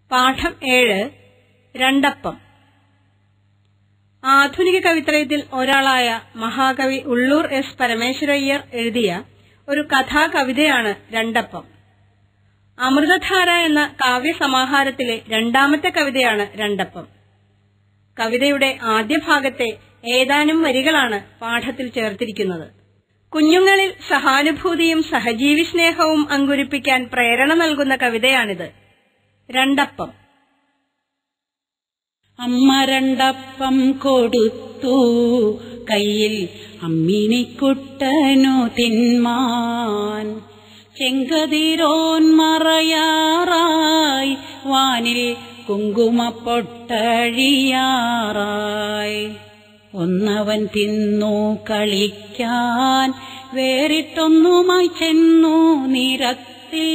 പാഠം ഏഴ് രണ്ടപ്പം ആധുനിക കവിത്രയത്തിൽ ഒരാളായ മഹാകവി ഉള്ളൂർ എസ് പരമേശ്വരയ്യർ എഴുതിയ ഒരു കഥാകവിതയാണ് രണ്ടപ്പം അമൃതധാര എന്ന കാവ്യസമാഹാരത്തിലെ രണ്ടാമത്തെ കവിതയാണ് രണ്ടപ്പം കവിതയുടെ ആദ്യ ഭാഗത്തെ ഏതാനും വരികളാണ് പാഠത്തിൽ ചേർത്തിരിക്കുന്നത് കുഞ്ഞുങ്ങളിൽ സഹാനുഭൂതിയും സഹജീവി സ്നേഹവും അങ്കുരിപ്പിക്കാൻ പ്രേരണ നൽകുന്ന കവിതയാണിത് രണ്ടപ്പം അമ്മ രണ്ടപ്പം കൊടുത്തു കയ്യിൽ അമ്മിണിക്കുട്ടനു തിന്മാൻ ചെങ്കതിരോൻ മറയാറായി വാനിൽ കുങ്കുമപ്പൊട്ടഴിയാറായി ഒന്നവൻ തിന്നു കളിക്കാൻ വേറിട്ടൊന്നുമായി ചെന്നു നിരത്തിൽ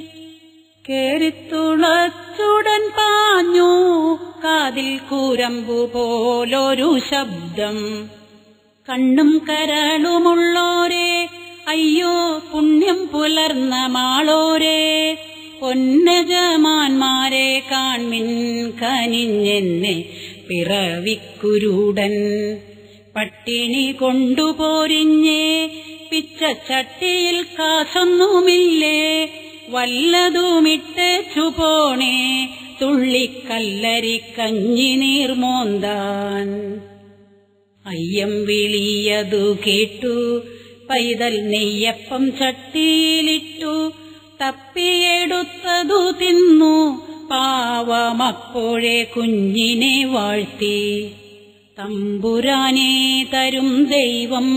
കേറിത്തുളച്ചുടൻ പാഞ്ഞു കാതിൽ കൂരമ്പു പോലൊരു ശബ്ദം കണ്ണും കരളുമുള്ളോരെ അയ്യോ പുണ്യം പുലർന്ന മാളോരെ പൊന്നജമാന്മാരെ കാൺമിൻ കനിഞ്ഞെന്നെ പിറവിക്കുരുടൻ പട്ടിണി കൊണ്ടുപോരിഞ്ഞേ പിച്ചച്ചട്ടിയിൽ കാശൊന്നുമില്ലേ വല്ലതുമിട്ടു പോണേ തുള്ളിക്കല്ലരി കഞ്ഞി നീർമോന്താൻ അയ്യം വിളിയതു കേട്ടു പൈതൽ നെയ്യപ്പം ചട്ടിയിലിട്ടു തപ്പിയെടുത്തതു തിന്നു പാവമപ്പോഴേ കുഞ്ഞിനെ വാഴ്ത്തി തമ്പുരാനെ തരും ദൈവം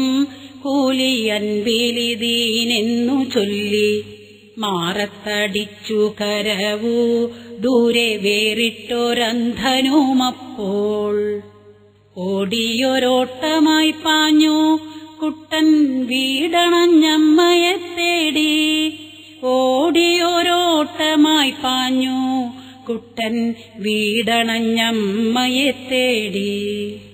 കൂലിയൻപിലിതീനെന്നു ചൊല്ലി മാറത്തടിച്ചു കരവൂ ദൂരെ വേറിട്ടൊരന്ധനുമപ്പോൾ ഓടിയൊരോട്ടമായി പാഞ്ഞു കുട്ടൻ വീടണഞ്ഞമ്മയെ തേടി ഓടിയൊരോട്ടമായി പാഞ്ഞു കുട്ടൻ വീടണഞ്ഞമ്മയെ തേടി